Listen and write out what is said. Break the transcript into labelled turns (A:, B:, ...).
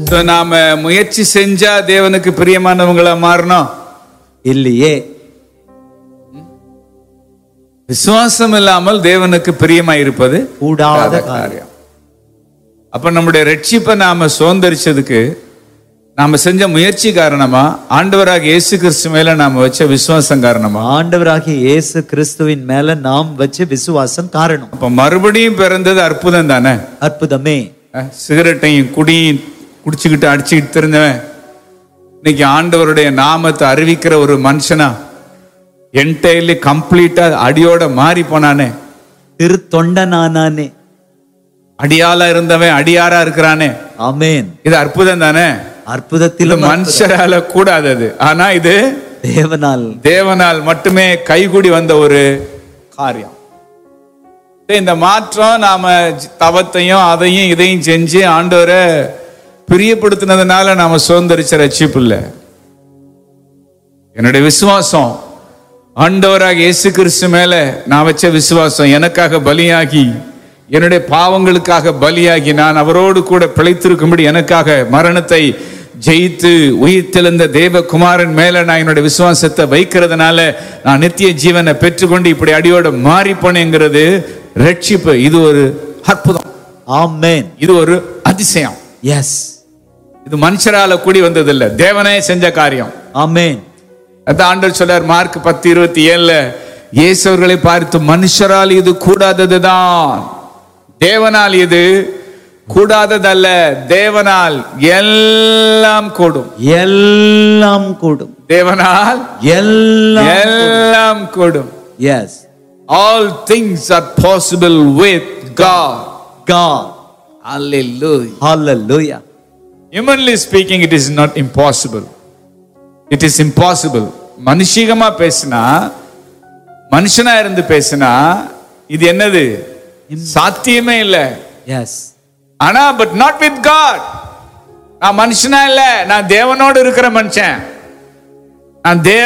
A: So, நாம முயற்சி செஞ்சா தேவனுக்கு பிரியமானவங்களா மாறணும்
B: இல்லையே
A: விசுவாசம் இல்லாமல் தேவனுக்கு பிரியமா இருப்பது
B: கூடாத காரியம்
A: காரியம் அப்ப நம்முடைய ரட்சிப்பை நாம சுதந்திரிச்சதுக்கு நாம செஞ்ச முயற்சி காரணமா ஆண்டவராக இயேசு கிறிஸ்து மேல நாம வச்ச விசுவாசம் காரணமா
B: ஆண்டவராகிய இயேசு கிறிஸ்துவின் மேல நாம் வச்ச விசுவாசம் காரணம்
A: அப்ப மறுபடியும் பிறந்தது அற்புதம் தானே
B: அற்புதமே
A: அஹ், சிகரெட்டையும் குடியும் குடிச்சுக்கிட்டு அடிச்சுக்கிட்டு தெரிஞ்சவன் இன்னைக்கு ஆண்டவருடைய நாமத்தை அறிவிக்கிற ஒரு மனுஷனா என்டையர்லி கம்ப்ளீட்டா அடியோட மாறி போனானே
B: திருத்தொண்டனானே
A: அடியாளா இருந்தவன் அடியாரா இருக்கிறானே
B: ஆமென்
A: இது அற்புதம் தானே இது
B: அற்புதத்திலும்
A: மனுஷரால கூடாதது ஆனா இது
B: தேவனால்
A: தேவனால் மட்டுமே கைகூடி வந்த ஒரு காரியம் இந்த மாற்றம் நாம தவத்தையும் அதையும் இதையும் செஞ்சு ஆண்டவரை பிரியப்படுத்தினதுனால நாம சுதந்திரிச்ச ரட்சிப்பு இல்ல என்னுடைய விசுவாசம் ஆண்டவராக இயேசு கிறிஸ்து மேல நான் வச்ச விசுவாசம் எனக்காக பலியாகி என்னுடைய பாவங்களுக்காக பலியாகி நான் அவரோடு கூட பிழைத்திருக்கும்படி எனக்காக மரணத்தை ஜெயித்து உயிர்த்தெழுந்த தேவகுமாரன் மேல நான் என்னுடைய விசுவாசத்தை வைக்கிறதுனால நான் நித்திய ஜீவனை பெற்றுக்கொண்டு இப்படி அடியோட மாறி போனேங்கிறது ரட்சிப்பு இது ஒரு அற்புதம்
B: ஆமென்
A: இது ஒரு அதிசயம்
B: எஸ்
A: இது மனுஷரால கூடி வந்ததில்லை தேவனே செஞ்ச காரியம்
B: ஆமென்
A: அதான் ஆண்டவர் சொல்றார் மார்க் பத்து இருபத்தி ஏழுல இயேசு அவர்களை பார்த்து மனுஷரால் இது கூடாததுதான் தேவனால் இது கூடாததல்ல தேவனால் எல்லாம் கூடும்
B: எல்லாம் கூடும்
A: தேவனால்
B: எல்லாம்
A: எல்லாம் கூடும்
B: yes
A: all things are possible with God
B: God
A: hallelujah
B: hallelujah
A: humanly speaking it is not impossible it is impossible மனுஷிகமா பேசினா மனுஷனா இருந்து பேசினா இது என்னது சாத்தியமே இல்லை
B: எஸ்
A: ஆனா பட் நாட் வித் காட் நான் மனுஷனா இல்ல நான் தேவனோடு இருக்கிற மனுஷன் நான் தேவ